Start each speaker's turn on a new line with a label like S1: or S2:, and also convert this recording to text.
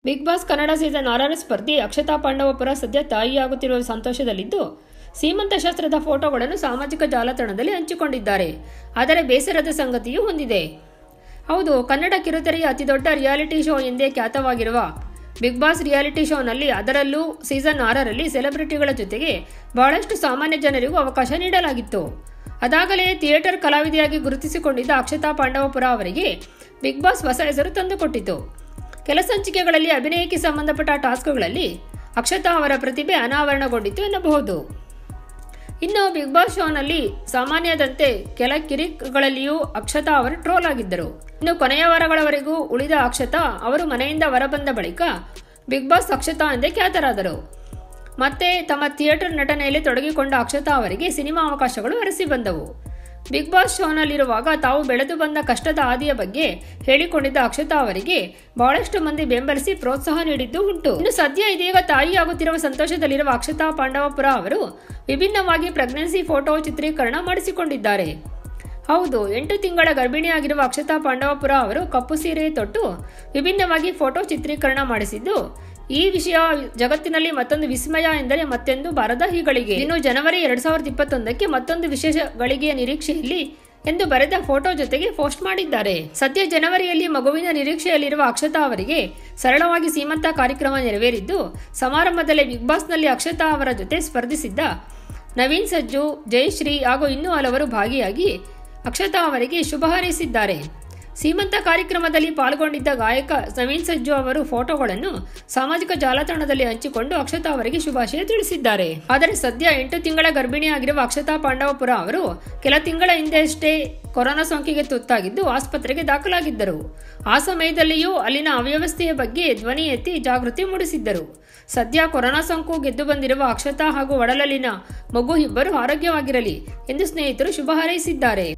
S1: big boss Kannada season ಆರರ ಸ್ಪರ್ಧಿ ಅಕ್ಷತಾ ಪಾಂಡವಪುರ ಸದ್ಯ ತಾಯಿಯಾಗುತ್ತಿರುವ ಸಂತೋಷದಲ್ಲಿದ್ದು ಸೀಮಂತ ಶಾಸ್ತ್ರದ ಫೋಟೋಗಳನ್ನು ಸಾಮಾಜಿಕ ಜಾಲತಾಣದಲ್ಲಿ ಹಂಚಿಕೊಂಡಿದ್ದಾರೆ ಆದರೆ ಬೇಸರದ ಸಂಗತಿಯೂ ಹೊಂದಿದೆ ಹೌದು ಕನ್ನಡ ಕಿರುತೆರೆಯ ಅತಿದೊಡ್ಡ ರಿಯಾಲಿಟಿ ಶೋ ಎಂದೇ ಖ್ಯಾತವಾಗಿರುವ ಬಿಗ್ ಬಾಸ್ ರಿಯಾಲಿಟಿ ಶೋನಲ್ಲಿ ಅದರಲ್ಲೂ ಸೀಸನ್ ಆರರಲ್ಲಿ ಸೆಲೆಬ್ರಿಟಿಗಳ ಜೊತೆಗೆ ಬಹಳಷ್ಟು ಸಾಮಾನ್ಯ ಜನರಿಗೂ ಅವಕಾಶ ನೀಡಲಾಗಿತ್ತು ಅದಾಗಲೇ ಥಿಯೇಟರ್ ಕಲಾವಿದೆಯಾಗಿ ಗುರುತಿಸಿಕೊಂಡಿದ್ದ ಅಕ್ಷತಾ ಪಾಂಡವಪುರ ಅವರಿಗೆ ಬಿಗ್ ಬಾಸ್ ಹೊಸ ಹೆಸರು ತಂದುಕೊಟ್ಟಿತು ಕೆಲ ಸಂಚಿಕೆಗಳಲ್ಲಿ ಅಭಿನಯಕ್ಕೆ ಸಂಬಂಧಪಟ್ಟ ಟಾಸ್ಕ್ಗಳಲ್ಲಿ ಅಕ್ಷತಾ ಅವರ ಪ್ರತಿಭೆ ಅನಾವರಣಗೊಂಡಿತು ಎನ್ನಬಹುದು ಇನ್ನು ಬಿಗ್ ಬಾಸ್ ಶೋನಲ್ಲಿ ಸಾಮಾನ್ಯದಂತೆ ಕೆಲ ಕಿರಿಕ್ಗಳಲ್ಲಿಯೂ ಅಕ್ಷತಾ ಅವರು ಟ್ರೋಲ್ ಆಗಿದ್ದರು ಇನ್ನು ಕೊನೆಯ ವಾರಗಳವರೆಗೂ ಉಳಿದ ಅಕ್ಷತಾ ಅವರು ಮನೆಯಿಂದ ಹೊರಬಂದ ಬಳಿಕ ಬಿಗ್ ಬಾಸ್ ಅಕ್ಷತಾ ಎಂದೇ ಖ್ಯಾತರಾದರು ಮತ್ತೆ ತಮ್ಮ ಥಿಯೇಟರ್ ನಟನೆಯಲ್ಲಿ ತೊಡಗಿಕೊಂಡ ಅಕ್ಷತಾ ಅವರಿಗೆ ಸಿನಿಮಾ ಅವಕಾಶಗಳು ಅರಸಿ ಬಂದವು ಬಿಗ್ ಬಾಸ್ ಶೋನಲ್ಲಿರುವಾಗ ತಾವು ಬೆಳೆದು ಬಂದ ಕಷ್ಟದ ಹಾದಿಯ ಬಗ್ಗೆ ಹೇಳಿಕೊಂಡಿದ್ದ ಅಕ್ಷತಾ ಅವರಿಗೆ ಬಹಳಷ್ಟು ಮಂದಿ ಬೆಂಬಲಿಸಿ ಪ್ರೋತ್ಸಾಹ ನೀಡಿದ್ದು ಉಂಟು ಇನ್ನು ಸದ್ಯ ಇದೀಗ ತಾಯಿಯಾಗುತ್ತಿರುವ ಸಂತೋಷದಲ್ಲಿರುವ ಅಕ್ಷತಾ ಪಾಂಡವಪುರ ಅವರು ವಿಭಿನ್ನವಾಗಿ ಪ್ರೆಗ್ನೆನ್ಸಿ ಫೋಟೋ ಚಿತ್ರೀಕರಣ ಮಾಡಿಸಿಕೊಂಡಿದ್ದಾರೆ ಹೌದು ಎಂಟು ತಿಂಗಳ ಗರ್ಭಿಣಿಯಾಗಿರುವ ಅಕ್ಷತಾ ಪಾಂಡವಪುರ ಅವರು ಕಪ್ಪು ಸೀರೆ ತೊಟ್ಟು ವಿಭಿನ್ನವಾಗಿ ಫೋಟೋ ಚಿತ್ರೀಕರಣ ಮಾಡಿಸಿದ್ದು ಈ ವಿಷಯ ಜಗತ್ತಿನಲ್ಲಿ ಮತ್ತೊಂದು ವಿಸ್ಮಯ ಎಂದರೆ ಮತ್ತೊಂದು ಬಾರದ ಹೀಗಳಿಗೆ ಇನ್ನು ಜನವರಿ ಎರಡ್ ಸಾವಿರದ ಇಪ್ಪತ್ತೊಂದಕ್ಕೆ ಮತ್ತೊಂದು ವಿಶೇಷ ಗಳಿಗೆಯ ನಿರೀಕ್ಷೆಯಲ್ಲಿ ಎಂದು ಬರೆದ ಫೋಟೋ ಜೊತೆಗೆ ಪೋಸ್ಟ್ ಮಾಡಿದ್ದಾರೆ ಸದ್ಯ ಜನವರಿಯಲ್ಲಿ ಮಗುವಿನ ನಿರೀಕ್ಷೆಯಲ್ಲಿರುವ ಅಕ್ಷತಾ ಅವರಿಗೆ ಸರಳವಾಗಿ ಸೀಮಂತ ಕಾರ್ಯಕ್ರಮ ನೆರವೇರಿದ್ದು ಸಮಾರಂಭದಲ್ಲಿ ಬಿಗ್ ಬಾಸ್ನಲ್ಲಿ ಅಕ್ಷತಾ ಅವರ ಜೊತೆ ಸ್ಪರ್ಧಿಸಿದ್ದ ನವೀನ್ ಸಜ್ಜು ಜಯಶ್ರೀ ಹಾಗೂ ಇನ್ನೂ ಹಲವರು ಭಾಗಿಯಾಗಿ ಅಕ್ಷತಾ ಅವರಿಗೆ ಶುಭ ಹಾರೈಸಿದ್ದಾರೆ ಸೀಮಂತ ಕಾರ್ಯಕ್ರಮದಲ್ಲಿ ಪಾಲ್ಗೊಂಡಿದ್ದ ಗಾಯಕ ನವೀನ್ ಸಜ್ಜು ಅವರು ಫೋಟೋಗಳನ್ನು ಸಾಮಾಜಿಕ ಜಾಲತಾಣದಲ್ಲಿ ಹಂಚಿಕೊಂಡು ಅಕ್ಷತಾ ಅವರಿಗೆ ಶುಭಾಶಯ ತಿಳಿಸಿದ್ದಾರೆ ಆದರೆ ಸದ್ಯ ಎಂಟು ತಿಂಗಳ ಗರ್ಭಿಣಿಯಾಗಿರುವ ಅಕ್ಷತಾ ಪಾಂಡವಪುರ ಅವರು ಕೆಲ ತಿಂಗಳ ಹಿಂದೆಯಷ್ಟೇ ಕೊರೋನಾ ಸೋಂಕಿಗೆ ತುತ್ತಾಗಿದ್ದು ಆಸ್ಪತ್ರೆಗೆ ದಾಖಲಾಗಿದ್ದರು ಆ ಸಮಯದಲ್ಲಿಯೂ ಅಲ್ಲಿನ ಅವ್ಯವಸ್ಥೆಯ ಬಗ್ಗೆ ಧ್ವನಿ ಎತ್ತಿ ಜಾಗೃತಿ ಮೂಡಿಸಿದ್ದರು ಸದ್ಯ ಕೊರೋನಾ ಸೋಂಕು ಗೆದ್ದು ಬಂದಿರುವ ಅಕ್ಷತಾ ಹಾಗೂ ಒಡಲಲ್ಲಿನ ಮಗು ಇಬ್ಬರು ಆರೋಗ್ಯವಾಗಿರಲಿ ಎಂದು ಸ್ನೇಹಿತರು ಶುಭ ಹಾರೈಸಿದ್ದಾರೆ